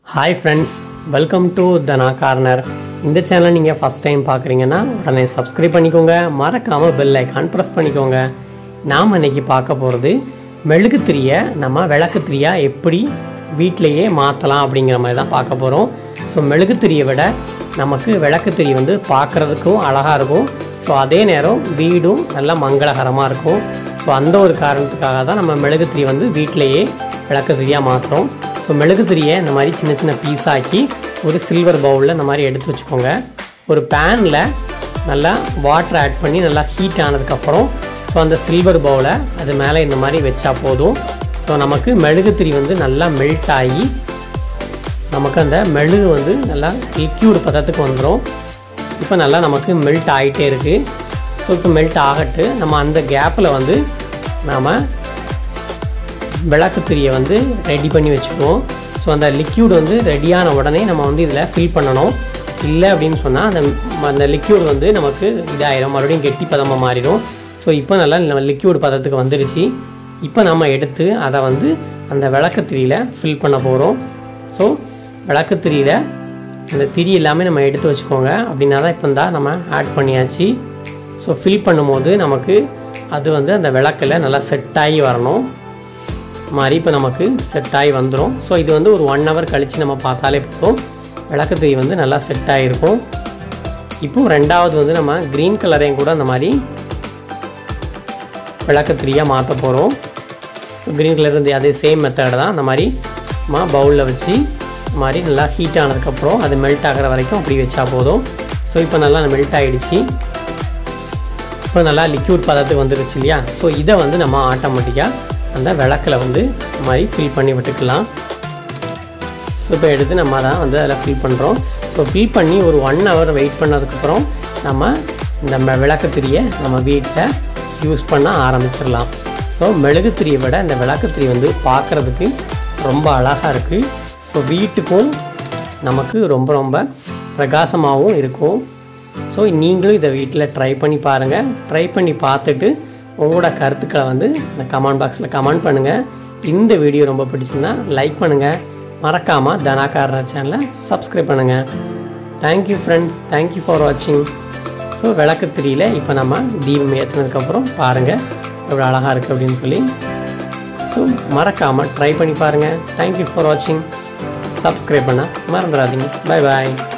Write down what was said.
hi friends welcome to Dhana corner இந்த சேனலை நீங்கள் ஃபஸ்ட் டைம் பார்க்குறீங்கன்னா உடனே சப்ஸ்கிரைப் பண்ணிக்கோங்க மறக்காமல் பெல் ஐக்கான் ப்ரெஸ் பண்ணிக்கோங்க நாம் இன்னைக்கு பார்க்க போகிறது மெழுகுத்திரியை நம்ம விளக்குத்திரியா எப்படி வீட்டிலையே மாற்றலாம் அப்படிங்கிற மாதிரி தான் பார்க்க போகிறோம் ஸோ மெழுகுத்திரியை விட நமக்கு விளக்குத்திரி வந்து பார்க்குறதுக்கும் அழகாக இருக்கும் ஸோ அதே நேரம் வீடும் நல்லா மங்களகரமாக இருக்கும் ஸோ அந்த ஒரு காரணத்துக்காக தான் நம்ம மெழுகுத்திரி வந்து வீட்டிலையே விளக்குத்திரியாக மாற்றுறோம் ஸோ மெழுகுத்திரியை இந்த மாதிரி சின்ன சின்ன பீஸ் ஆக்கி ஒரு சில்வர் பவுலில் இந்த மாதிரி எடுத்து வச்சுக்கோங்க ஒரு பேனில் நல்லா வாட்டர் ஆட் பண்ணி நல்லா ஹீட் ஆனதுக்கப்புறம் ஸோ அந்த சில்வர் பவுலை அது மேலே இந்த மாதிரி வச்சா போதும் ஸோ நமக்கு மெழுகுத்திரி வந்து நல்லா மெல்ட் ஆகி நமக்கு அந்த மெழுகு வந்து நல்லா லிக்யூட் பதத்துக்கு வந்துடும் இப்போ நல்லா நமக்கு மெல்ட் ஆகிட்டே இருக்குது ஸோ இப்போ மெல்ட் ஆகட்டு நம்ம அந்த கேப்பில் வந்து நாம் விளக்குத்திரியை வந்து ரெடி பண்ணி வச்சுக்குவோம் ஸோ அந்த லிக்யூட் வந்து ரெடியான உடனே நம்ம வந்து இதில் ஃபில் பண்ணணும் இல்லை அப்படின்னு சொன்னால் அந்த அந்த லிக்யூட் வந்து நமக்கு இதாயிரும் மறுபடியும் கெட்டி பதமாக மாறிடும் ஸோ இப்போ நல்லா நம்ம லிக்யூட் பதத்துக்கு வந்துடுச்சு இப்போ நம்ம எடுத்து அதை வந்து அந்த விளக்குத்திரியில் ஃபில் பண்ண போகிறோம் ஸோ விளக்குத்திரியில் அந்த திரி எல்லாமே நம்ம எடுத்து வச்சுக்கோங்க அப்படின்னா தான் இப்போ தான் நம்ம ஆட் பண்ணியாச்சு ஸோ ஃபில் பண்ணும்போது நமக்கு அது வந்து அந்த விளக்கில் நல்லா செட் ஆகி வரணும் மாதிரி இப்போ நமக்கு செட் ஆகி வந்துடும் ஸோ இது வந்து ஒரு ஒன் ஹவர் கழித்து நம்ம பார்த்தாலே போதும் விளக்குத்திரி வந்து நல்லா செட் ஆகிருக்கும் இப்போ ரெண்டாவது வந்து நம்ம க்ரீன் கலரையும் கூட அந்த மாதிரி விளக்குத்திரியாக மாற்ற போகிறோம் ஸோ க்ரீன் கலர் வந்து அதே சேம் மெத்தட் தான் அந்த மாதிரி நம்ம பவுலில் வச்சு இந்த மாதிரி நல்லா ஹீட் ஆனதுக்கப்புறம் அது மெல்ட் ஆகிற வரைக்கும் அப்படி வச்சா போதும் ஸோ இப்போ நல்லா மெல்ட் ஆகிடுச்சு இப்போ நல்லா லிக்யூட் பதத்துக்கு வந்துருச்சு இல்லையா ஸோ இதை வந்து நம்ம ஆட்டோமேட்டிக்காக அந்த விளக்கில் வந்து இந்த மாதிரி ஃபில் பண்ணி விட்டுக்கலாம் இப்போ எடுத்து நம்ம தான் வந்து அதில் ஃபில் பண்ணுறோம் ஸோ ஃபில் பண்ணி ஒரு ஒன் ஹவர் வெயிட் பண்ணதுக்கப்புறம் நம்ம இந்த ம- விளக்குத்திரியை நம்ம வீட்டில் யூஸ் பண்ண ஆரம்பிச்சிடலாம் ஸோ மெழுகுத்திரியை விட இந்த விளக்குத்திரி வந்து பார்க்குறதுக்கு ரொம்ப அழகாக இருக்குது ஸோ வீட்டுக்கும் நமக்கு ரொம்ப ரொம்ப பிரகாசமாகவும் இருக்கும் ஸோ நீங்களும் இதை வீட்டில் ட்ரை பண்ணி பாருங்கள் ட்ரை பண்ணி பார்த்துட்டு உங்களோட கருத்துக்களை வந்து இந்த கமெண்ட் பாக்ஸில் கமெண்ட் பண்ணுங்கள் இந்த வீடியோ ரொம்ப பிடிச்சிருந்தா லைக் பண்ணுங்கள் மறக்காமல் தனாகாரர் சேனலை சப்ஸ்கிரைப் பண்ணுங்கள் தேங்க்யூ ஃப்ரெண்ட்ஸ் தேங்க்யூ ஃபார் வாட்சிங் ஸோ விளக்குத்திரியில் இப்போ நம்ம தீபம் ஏற்றினதுக்கப்புறம் பாருங்கள் எவ்வளோ அழகாக இருக்குது அப்படின்னு சொல்லி ஸோ மறக்காமல் ட்ரை பண்ணி பாருங்கள் தேங்க்யூ ஃபார் வாட்சிங் சப்ஸ்கிரைப் பண்ண மறந்துடாதீங்க பை பாய்